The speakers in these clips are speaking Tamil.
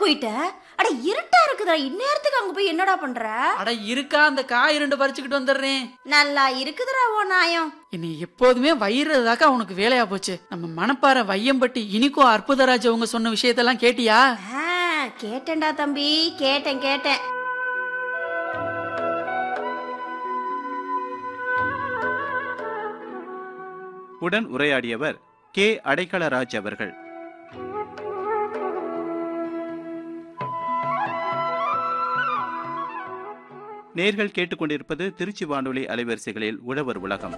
போயிட்ட அட இருட்டா இருக்குதா இந்நேரத்துக்கு அங்க போய் என்னடா பண்ற அட இருக்கா அந்த காய் ரெண்டு பறிச்சுக்கிட்டு வந்துடுறேன் நல்லா இருக்குதுடா ஓ நாயம் என்னை எப்போதுமே வயிறுதாக்கா உனக்கு வேலையா போச்சு நம்ம மணப்பாறை வையம்பட்டி இனிக்கோ அற்புதராஜ் அவங்க சொன்ன விஷயத்தெல்லாம் கேட்டியா ஆ, கேட்டேன்டா தம்பி கேட்டேன் கேட்டேன் உடன் உரையாடியவர் கே அடைக்கலராஜ் அவர்கள் நேர்கள் கேட்டுக்கொண்டிருப்பது திருச்சி வானொலி அலைவரிசைகளில் உழவர் உலகம்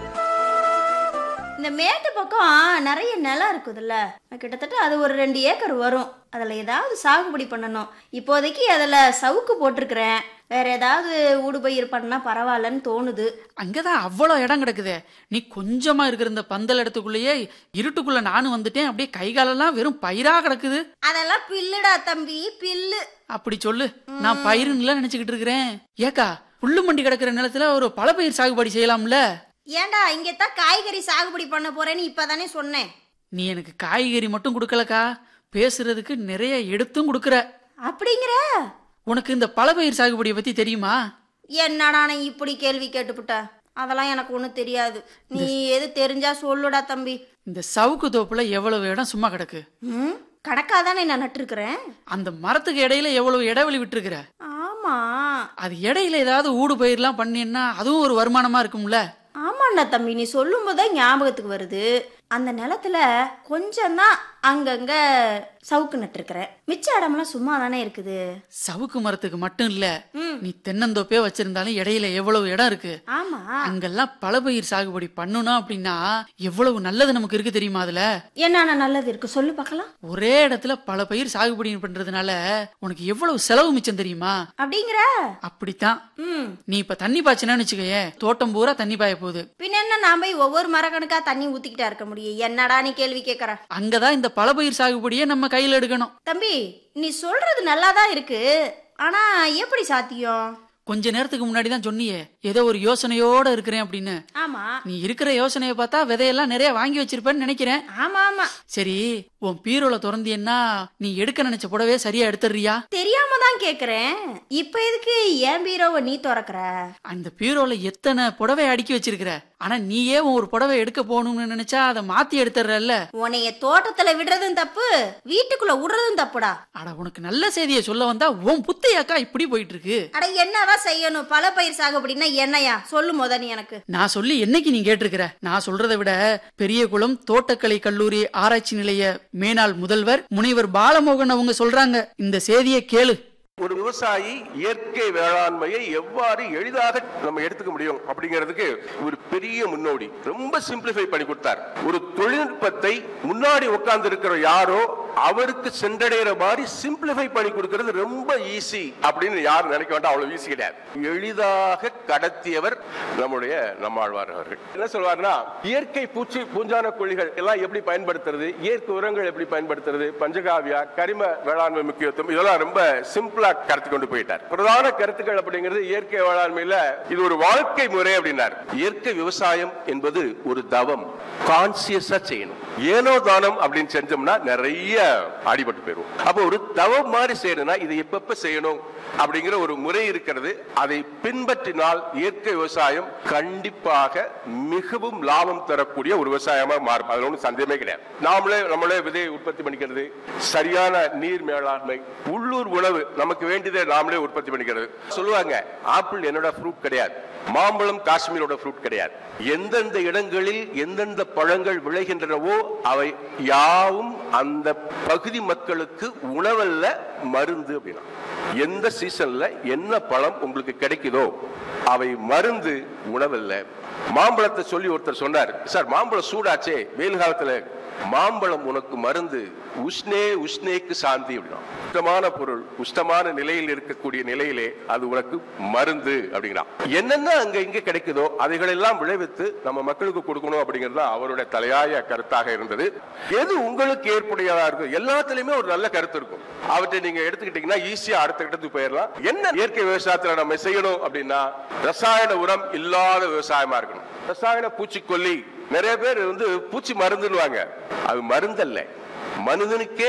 இந்த மேட்டு பக்கம் நிறைய நிலம் இருக்குதுல்ல கிட்டத்தட்ட அது ஒரு ரெண்டு ஏக்கர் வரும் அதில் ஏதாவது சாகுபடி பண்ணணும் இப்போதைக்கு அதில் சவுக்கு போட்டிருக்கிறேன் வேற ஏதாவது ஊடுபயிர் பண்ணா பரவாயில்லன்னு தோணுது அங்கதான் அவ்வளோ இடம் கிடக்குதே நீ கொஞ்சமா இருக்கிற இந்த பந்தல் இடத்துக்குள்ளேயே இருட்டுக்குள்ள நானும் வந்துட்டேன் அப்படியே கை காலெல்லாம் வெறும் பயிரா கிடக்குது அதெல்லாம் பில்லுடா தம்பி பில்லு அப்படி சொல்லு நான் பயிருன்னு நினைச்சுக்கிட்டு இருக்கிறேன் ஏக்கா புல்லு மண்டி கிடக்குற நிலத்துல ஒரு பழப்பயிர் சாகுபடி செய்யலாம்ல ஏன்டா இங்கே தான் காய்கறி சாகுபடி பண்ண போறேன்னு இப்பதானே சொன்னேன் நீ எனக்கு காய்கறி மட்டும் கொடுக்கலக்கா பேசுறதுக்கு நிறைய எடுத்தும் கொடுக்குற அப்படிங்கிற உனக்கு இந்த பழப்பயிர் சாகுபடியை பத்தி தெரியுமா என்னடா நான் இப்படி கேள்வி கேட்டுப்புட்ட அதெல்லாம் எனக்கு ஒன்றும் தெரியாது நீ எது தெரிஞ்சா சொல்லுடா தம்பி இந்த சவுக்கு தோப்புல எவ்வளவு இடம் சும்மா கிடக்கு ம் கணக்காதானே நான் நட்டுருக்கிறேன் அந்த மரத்துக்கு இடையில எவ்வளவு இடைவெளி விட்டுருக்குற ஆமா அது இடையில ஏதாவது ஊடு பயிர்லாம் பண்ணினா அதுவும் ஒரு வருமானமா இருக்கும்ல ஆமாண்ணா தம்பி நீ சொல்லும் போதே ஞாபகத்துக்கு வருது அந்த நிலத்துல கொஞ்சம் தான் அங்கங்க சவுக்கு நட்டுருக்கிறேன் மிச்ச இடம்லாம் சும்மா தானே இருக்குது சவுக்கு மரத்துக்கு மட்டும் இல்ல ம். நீ தென்னந்தோப்பே வச்சிருந்தாலும் இடையில எவ்வளவு இடம் இருக்கு ஆமா அங்கெல்லாம் பழப்பயிர் சாகுபடி பண்ணணும் அப்படின்னா எவ்வளவு நல்லது நமக்கு இருக்கு தெரியுமா அதுல என்னென்ன நல்லது இருக்கு சொல்லு பார்க்கலாம் ஒரே இடத்துல பல பயிர் சாகுபடி பண்றதுனால உனக்கு எவ்வளவு செலவு மிச்சம் தெரியுமா அப்படிங்கிற அப்படித்தான் ம் நீ இப்ப தண்ணி பாய்ச்சினு வச்சுக்கயே தோட்டம் பூரா தண்ணி பாய போகுது பின்ன என்ன நான் போய் ஒவ்வொரு மரக்கணுக்கா தண்ணி ஊத்திக்கிட்டா இருக்க முடியும் என்னடா நீ கேள்வி கேட்கற அங்கதான் இந்த பழப்பயிர் சாகுபடியை நம்ம கையில எடுக்கணும் தம்பி நீ சொல்றது நல்லாதான் இருக்கு ஆனா எப்படி சாத்தியம் கொஞ்ச நேரத்துக்கு முன்னாடி தான் சொன்னியே ஏதோ ஒரு யோசனையோட இருக்கிறேன் அப்படின்னு ஆமா நீ இருக்கிற யோசனையை பார்த்தா விதையெல்லாம் நிறைய வாங்கி வச்சிருப்பேன்னு நினைக்கிறேன் ஆமா ஆமா சரி உன் பீரோல திறந்தியன்னா நீ எடுக்க நினைச்ச புடவே சரியா எடுத்துறியா தெரியாம தான் கேக்குறேன் இப்ப எதுக்கு ஏன் பீரோவை நீ திறக்கற அந்த பீரோல எத்தனை புடவை அடுக்கி வச்சிருக்கிற ஆனா நீயே உன் ஒரு புடவை எடுக்க போகணும்னு நினைச்சா அதை மாத்தி எடுத்துறல்ல உன்னைய தோட்டத்துல விடுறதும் தப்பு வீட்டுக்குள்ள விடுறதும் தப்புடா அட உனக்கு நல்ல செய்தியை சொல்ல வந்தா உன் புத்தையாக்கா இப்படி போயிட்டு இருக்கு அட என்னதான் செய்யணும் பல பயிர் சாகுபடினா என்னையா சொல்லு முத நீ எனக்கு நான் சொல்லி என்னைக்கு நீ கேட்டிருக்கிற நான் சொல்றதை விட பெரியகுளம் தோட்டக்கலை கல்லூரி ஆராய்ச்சி நிலைய மேனாள் முதல்வர் முனைவர் பாலமோகன் அவங்க சொல்றாங்க இந்த செய்தியை கேளு ஒரு விவசாயி இயற்கை வேளாண்மையை எவ்வாறு எளிதாக நம்ம எடுத்துக்க முடியும் அப்படிங்கிறதுக்கு ஒரு பெரிய முன்னோடி ரொம்ப சிம்பிளிஃபை பண்ணி கொடுத்தார் ஒரு தொழில்நுட்பத்தை முன்னாடி உட்கார்ந்து இருக்கிற யாரோ அவருக்கு சென்றடைகிற மாதிரி சிம்பிளிஃபை பண்ணி கொடுக்கிறது ரொம்ப ஈஸி அப்படின்னு யாரும் நினைக்க வேண்டாம் அவ்வளவு ஈஸி கிடையாது எளிதாக கடத்தியவர் நம்முடைய நம்மாழ்வார் அவர்கள் என்ன சொல்வாருன்னா இயற்கை பூச்சி பூஞ்சான கொல்லிகள் எல்லாம் எப்படி பயன்படுத்துறது இயற்கை உரங்கள் எப்படி பயன்படுத்துறது பஞ்சகாவியா கரிம வேளாண்மை முக்கியத்துவம் இதெல்லாம் ரொம்ப சிம்பிளா கருத்து கொண்டு போயிட்டார் பிரதான கருத்துக்கள் அப்படிங்கிறது இயற்கை வேளாண்மையில இது ஒரு வாழ்க்கை முறை அப்படின்னார் இயற்கை விவசாயம் என்பது ஒரு தவம் கான்சியஸா செய்யணும் ஏனோ தானம் அப்படின்னு செஞ்சோம்னா நிறைய அடிபட்டு போயிடும் அப்போ ஒரு தவம் மாதிரி செய்யணும்னா இதை எப்பப்ப செய்யணும் அப்படிங்கிற ஒரு முறை இருக்கிறது அதை பின்பற்றினால் இயற்கை விவசாயம் கண்டிப்பாக மிகவும் லாபம் தரக்கூடிய ஒரு விவசாயமா மாறும் அதுல ஒன்றும் சந்தேகமே கிடையாது நாமளே நம்மளே விதையை உற்பத்தி பண்ணிக்கிறது சரியான நீர் மேலாண்மை உள்ளூர் உணவு நமக்கு வேண்டியதை நாமளே உற்பத்தி பண்ணிக்கிறது சொல்லுவாங்க ஆப்பிள் என்னோட ஃப்ரூட் கிடையாது மாம்பழம் காஷ்மீரோட ஃப்ரூட் கிடையாது எந்தெந்த இடங்களில் எந்தெந்த பழங்கள் விளைகின்றனவோ அவை யாவும் அந்த பகுதி மக்களுக்கு உணவல்ல மருந்து அப்படின்னா எந்த சீசன்ல என்ன பழம் உங்களுக்கு கிடைக்குதோ அவை மருந்து உணவல்ல மாம்பழத்தை சொல்லி ஒருத்தர் சொன்னார் சார் மாம்பழம் சூடாச்சே வெயில் காலத்துல மாம்பழம் உனக்கு மருந்து உஷ்ணே உஷ்ணேக்கு சாந்தி அப்படின்னா உஷ்டமான பொருள் உஷ்டமான நிலையில் இருக்கக்கூடிய நிலையிலே அது உனக்கு மருந்து அப்படிங்கிறான் என்னென்ன அங்க இங்க கிடைக்குதோ அதைகளெல்லாம் விளைவித்து நம்ம மக்களுக்கு கொடுக்கணும் அப்படிங்கிறது தான் அவருடைய தலையாய கருத்தாக இருந்தது எது உங்களுக்கு ஏற்புடையதா இருக்கும் எல்லாத்துலயுமே ஒரு நல்ல கருத்து இருக்கும் அவற்றை நீங்க எடுத்துக்கிட்டீங்கன்னா ஈஸியா அடுத்த கட்டத்துக்கு போயிடலாம் என்ன இயற்கை விவசாயத்துல நம்ம செய்யணும் அப்படின்னா ரசாயன உரம் இல்லாத விவசாயமா இருக்கணும் ரசாயன பூச்சிக்கொல்லி நிறைய பேர் வந்து பூச்சி மருந்துன்னுவாங்க அது மருந்தல்ல மனிதனுக்கே